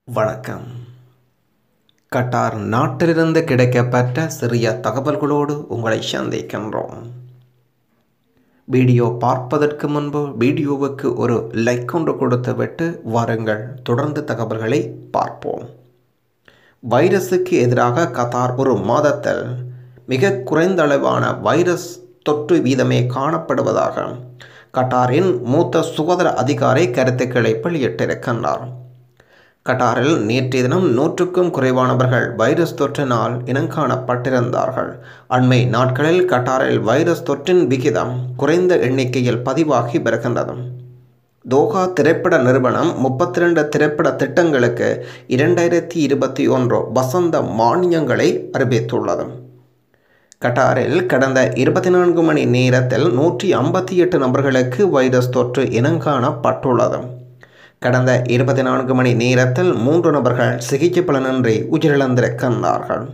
வணக்கம் கட்டார் நாட்டிலிருந்து கிடைக்கப்பெற்ற சிறிய தகவல்களோடு உங்களை சந்திக்கின்றோம் வீடியோ பார்ப்பதற்கு முன்பு வீடியோவுக்கு ஒரு லைக் ஒன்று கொடுத்துவிட்டு வாருங்கள் தொடர்ந்து தகவல்களை பார்ப்போம் வைரஸுக்கு எதிராக கத்தார் ஒரு மாதத்தில் மிக குறைந்த அளவான வைரஸ் தொற்று வீதமே காணப்படுவதாக கட்டாரின் மூத்த சுகாதார அதிகாரி கருத்துக்களை வெளியிட்டிருக்கின்றார் கட்டாரில் நேற்றைய தினம் நூற்றுக்கும் குறைவானவர்கள் வைரஸ் தொற்றினால் இனங்காணப்பட்டிருந்தார்கள் அண்மை நாட்களில் கட்டாரில் வைரஸ் தொற்றின் விகிதம் குறைந்த எண்ணிக்கையில் பதிவாகி வருகின்றது தோஹா திரைப்பட நிறுவனம் முப்பத்தி ரெண்டு திரைப்பட திட்டங்களுக்கு இரண்டாயிரத்தி இருபத்தி ஒன்று வசந்த மானியங்களை அறிவித்துள்ளது கட்டாரில் கடந்த இருபத்தி நான்கு மணி நேரத்தில் நூற்றி ஐம்பத்தி எட்டு நபர்களுக்கு வைரஸ் தொற்று இனங்காணப்பட்டுள்ளது கடந்த இருபத்தி நான்கு மணி நேரத்தில் மூன்று நபர்கள் சிகிச்சை பலனின்றி உயிரிழந்திருக்கின்றார்கள்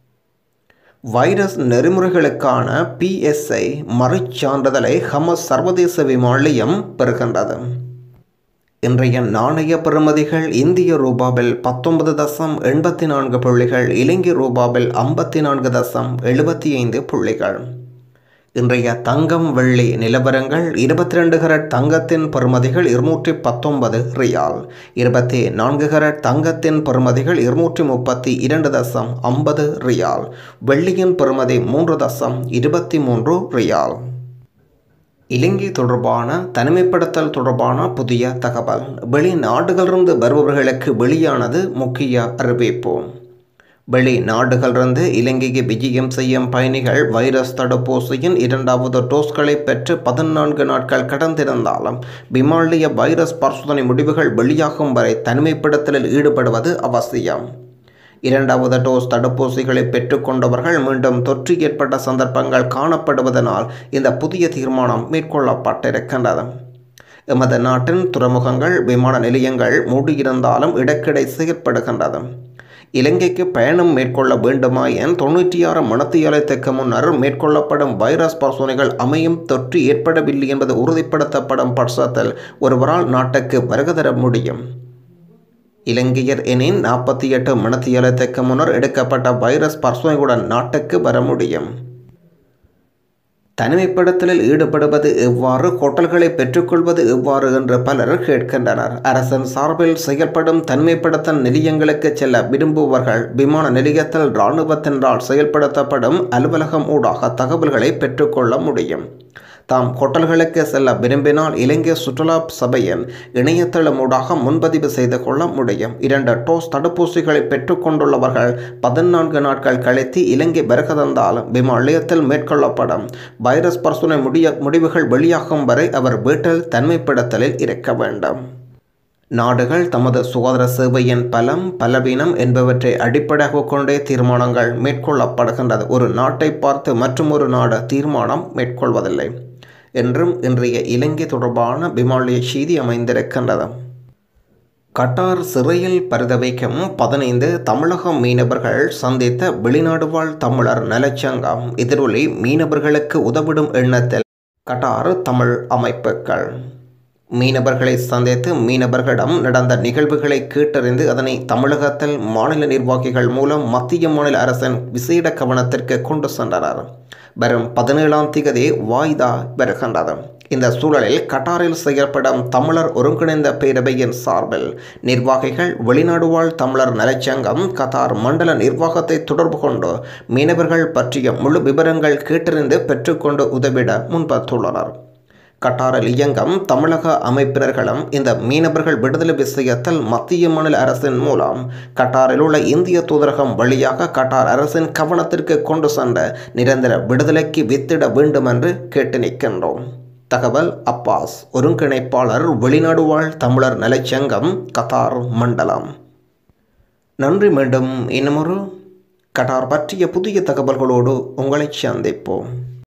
வைரஸ் நெறிமுறைகளுக்கான பிஎஸ்ஐ மறுச்சான்றிதழை ஹமஸ் சர்வதேச விமான நிலையம் பெறுகின்றது இன்றைய நாணய பெறுமதிகள் இந்திய ரூபாவில் பத்தொன்பது தசம் எண்பத்தி நான்கு புள்ளிகள் இலங்கை ரூபாவில் ஐம்பத்தி நான்கு தசம் எழுபத்தி ஐந்து புள்ளிகள் இன்றைய தங்கம் வெள்ளி நிலவரங்கள் இருபத்தி ரெண்டு கரட் தங்கத்தின் பெறுமதிகள் இருநூற்றி பத்தொன்பது ரியால் இருபத்தி நான்கு கரட் தங்கத்தின் பெறுமதிகள் இருநூற்றி முப்பத்தி இரண்டு தசம் ஐம்பது ரியால் வெள்ளியின் பெறுமதி மூன்று தசம் இருபத்தி மூன்று ரியால் இலங்கை தொடர்பான தனிமைப்படுத்தல் தொடர்பான புதிய தகவல் வெளிநாடுகளிலிருந்து வருபவர்களுக்கு வெளியானது முக்கிய அறிவிப்பு வெளிநாடுகளிலிருந்து இலங்கைக்கு விஜயம் செய்யும் பயணிகள் வைரஸ் தடுப்பூசியின் இரண்டாவது டோஸ்களை பெற்று பதினான்கு நாட்கள் கடந்திருந்தாலும் விமானிய வைரஸ் பரிசோதனை முடிவுகள் வெளியாகும் வரை தனிமைப்படுத்தலில் ஈடுபடுவது அவசியம் இரண்டாவது டோஸ் தடுப்பூசிகளை பெற்றுக்கொண்டவர்கள் மீண்டும் தொற்று ஏற்பட்ட சந்தர்ப்பங்கள் காணப்படுவதனால் இந்த புதிய தீர்மானம் மேற்கொள்ளப்பட்டிருக்கின்றது எமது நாட்டின் துறைமுகங்கள் விமான நிலையங்கள் மூடியிருந்தாலும் இடக்கிடை செயற்படுகின்றது இலங்கைக்கு பயணம் மேற்கொள்ள வேண்டுமாயின் தொண்ணூற்றி ஆறு மணத்தியாலயத்துக்கு முன்னர் மேற்கொள்ளப்படும் வைரஸ் பரிசோதனைகள் அமையும் தொற்று ஏற்படவில்லை என்பது உறுதிப்படுத்தப்படும் பட்சத்தில் ஒருவரால் நாட்டுக்கு வருகை தர முடியும் இலங்கையர் எனின் நாற்பத்தி எட்டு மணத்தியாலயத்துக்கு முன்னர் எடுக்கப்பட்ட வைரஸ் பரிசோதனையுடன் நாட்டுக்கு வர முடியும் தனிமைப்படுத்தலில் ஈடுபடுவது எவ்வாறு ஹோட்டல்களை பெற்றுக்கொள்வது எவ்வாறு என்று பலர் கேட்கின்றனர் அரசின் சார்பில் செயல்படும் தனிமைப்படுத்தல் நிலையங்களுக்கு செல்ல விரும்புபவர்கள் விமான நிலையத்தில் இராணுவத்தினரால் செயல்படுத்தப்படும் அலுவலகம் ஊடாக தகவல்களை பெற்றுக்கொள்ள முடியும் தாம் ஹோட்டல்களுக்கு செல்ல விரும்பினால் இலங்கை சுற்றுலா சபையின் இணையதளம் ஊடாக முன்பதிவு செய்து கொள்ள முடியும் இரண்டு டோஸ் தடுப்பூசிகளை பெற்றுக்கொண்டுள்ளவர்கள் பதினான்கு நாட்கள் கழித்து இலங்கை வருகை தந்தாலும் விமான நிலையத்தில் மேற்கொள்ளப்படும் வைரஸ் பரிசோதனை முடிய முடிவுகள் வெளியாகும் வரை அவர் வீட்டில் தனிமைப்படுத்தலில் இருக்க வேண்டும் நாடுகள் தமது சுகாதார சேவையின் பலம் பலவீனம் என்பவற்றை அடிப்படையாக கொண்டே தீர்மானங்கள் மேற்கொள்ளப்படுகின்றது ஒரு நாட்டை பார்த்து மற்றும் ஒரு நாடு தீர்மானம் மேற்கொள்வதில்லை என்றும் இன்றைய இலங்கை தொடர்பான விமானிய செய்தி அமைந்திருக்கின்றது கட்டார் சிறையில் பரிதவிக்கும் பதினைந்து தமிழக மீனவர்கள் சந்தித்த வெளிநாடு வாழ் தமிழர் நலச்சங்கம் எதிரொலி மீனவர்களுக்கு உதவிடும் எண்ணத்தில் கட்டார் தமிழ் அமைப்புகள் மீனவர்களை சந்தித்து மீனவர்களிடம் நடந்த நிகழ்வுகளை கேட்டறிந்து அதனை தமிழகத்தில் மாநில நிர்வாகிகள் மூலம் மத்திய மாநில அரசின் விசேட கவனத்திற்கு கொண்டு சென்றனர் வரும் பதினேழாம் திகதி வாய்தா வருகின்றது இந்த சூழலில் கட்டாரில் செயல்படும் தமிழர் ஒருங்கிணைந்த பேரவையின் சார்பில் நிர்வாகிகள் வெளிநாடு வாழ் தமிழர் நலச்சங்கம் கத்தார் மண்டல நிர்வாகத்தை தொடர்பு கொண்டு மீனவர்கள் பற்றிய முழு விவரங்கள் கேட்டறிந்து பெற்றுக்கொண்டு உதவிட முன்வந்துள்ளனர் கட்டாரில் இயங்கும் தமிழக அமைப்பினர்களும் இந்த மீனவர்கள் விடுதலை விஷயத்தில் மத்திய மாநில அரசின் மூலம் கட்டாரில் உள்ள இந்திய தூதரகம் வழியாக கட்டார் அரசின் கவனத்திற்கு கொண்டு சென்ற நிரந்தர விடுதலைக்கு வித்திட வேண்டும் என்று கேட்டு நிற்கின்றோம் தகவல் அப்பாஸ் ஒருங்கிணைப்பாளர் வெளிநாடு வாழ் தமிழர் நலச்சங்கம் கத்தார் மண்டலம் நன்றி மீண்டும் இன்னமொரு கட்டார் பற்றிய புதிய தகவல்களோடு உங்களை சந்திப்போம்